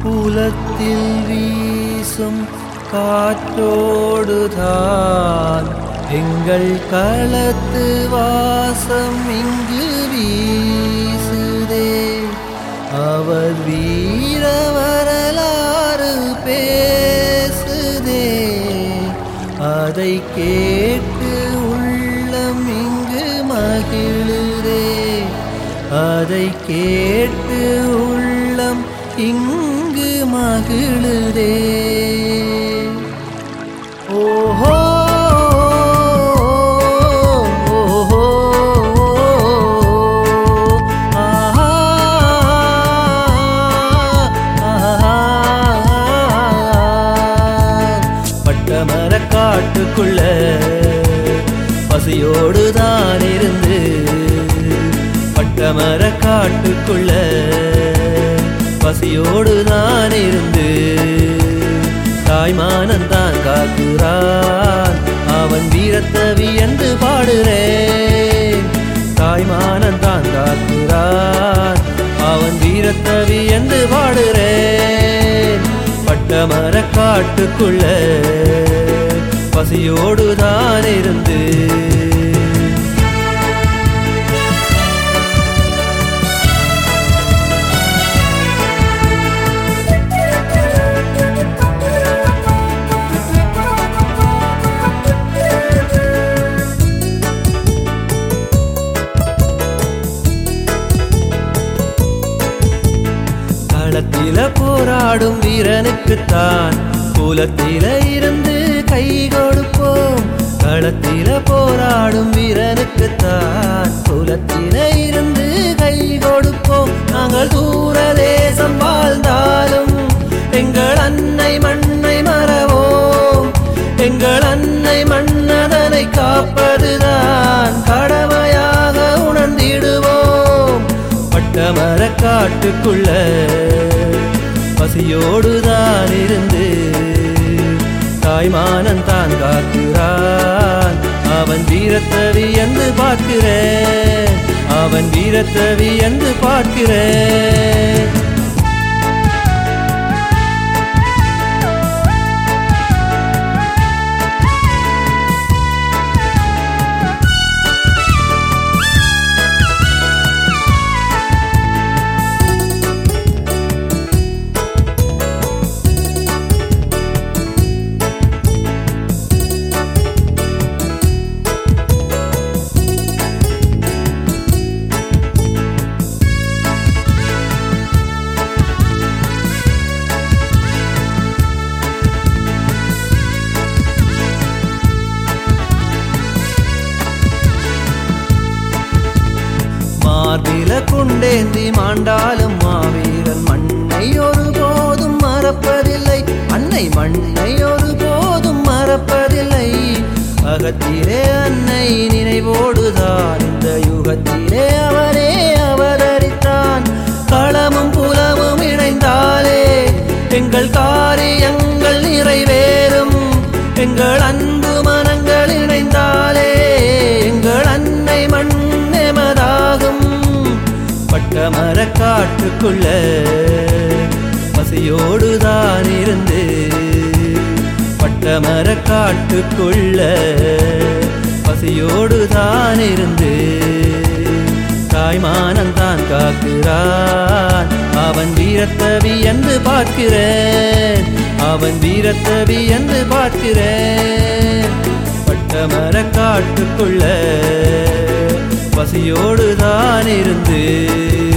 புலத்தில் வீசும் காற்றோடுதான் எங்கள் களத்து வாசம் இங்கு வீசுதே அவர் வீர வரலாறு பேசுதே அதை கேட்டு உள்ளம் இங்கு மகிழுதே அதை கேட்டு உள்ளம் இங்கு மகிழுதே ஓஹோ ஓஹோ ஆஹா பட்டமர காட்டுக்குள்ள பசியோடு தான் இருந்து பட்டமர காட்டுக்குள்ள பசியோடு தான் இருந்து தாய்மானன் தான் காக்குறான் அவன் வீரத்தை வியந்து பாடுறேன் தாய்மானன் தான் காக்குறான் அவன் வீரத்தை வியந்து பாடுறேன் பட்டமர காட்டுக்குள்ள பசியோடு தான் இருந்து களத்தில போராடும் வீரனுக்குத்தான் குலத்தில இருந்து கை கொடுப்போம் களத்தில போராடும் வீரனுக்குத்தான் குலத்தில இருந்து கை கொடுப்போம் நாங்கள் தூர தேசம் வாழ்ந்தாலும் எங்கள் அன்னை மண்ணை மறவோம் எங்கள் அன்னை மன்னதனை காப்பதுதான் கடமையாக உணர்ந்திடுவோம் பட்டமர காட்டுக்குள்ள பசியோடு தான் இருந்து தாய்மானன் தான் காக்குறான் அவன் வீரத்தை வியந்து பார்க்கிறேன் அவன் வீரத்தை வியந்து பார்க்கிறேன் மார்பில குண்டேந்தி மாண்டாலும் மாவீரன் மண்ணை ஒருபோதும் மறப்பதில்லை அன்னை மண்ணை ஒருபோதும் மறப்பதில்லை அகத்திலே அன்னை நினைவோடுதான் இந்த யுகத்திலே அவரே அவதரித்தான் களமும் புலமும் இணைந்தாலே எங்கள் காரியங்கள் நிறைவேறும் எங்கள் அன்பு மனங்கள் இணைந்தாலே எங்கள் அன்னை மண் எமதாகும் பட்டமர காட்டுக்குள்ள பசியோடு தான் இருந்து பட்டமர காட்டுக்குள்ள பசியோடு தான் இருந்து தாய்மானன் தான் காக்குறான் அவன் வீரத்தை வியந்து பார்க்கிறேன் அவன் வீரத்தை வியந்து பார்க்கிறேன் பட்டமர காட்டுக்குள்ள பசியோடு தான் இருந்து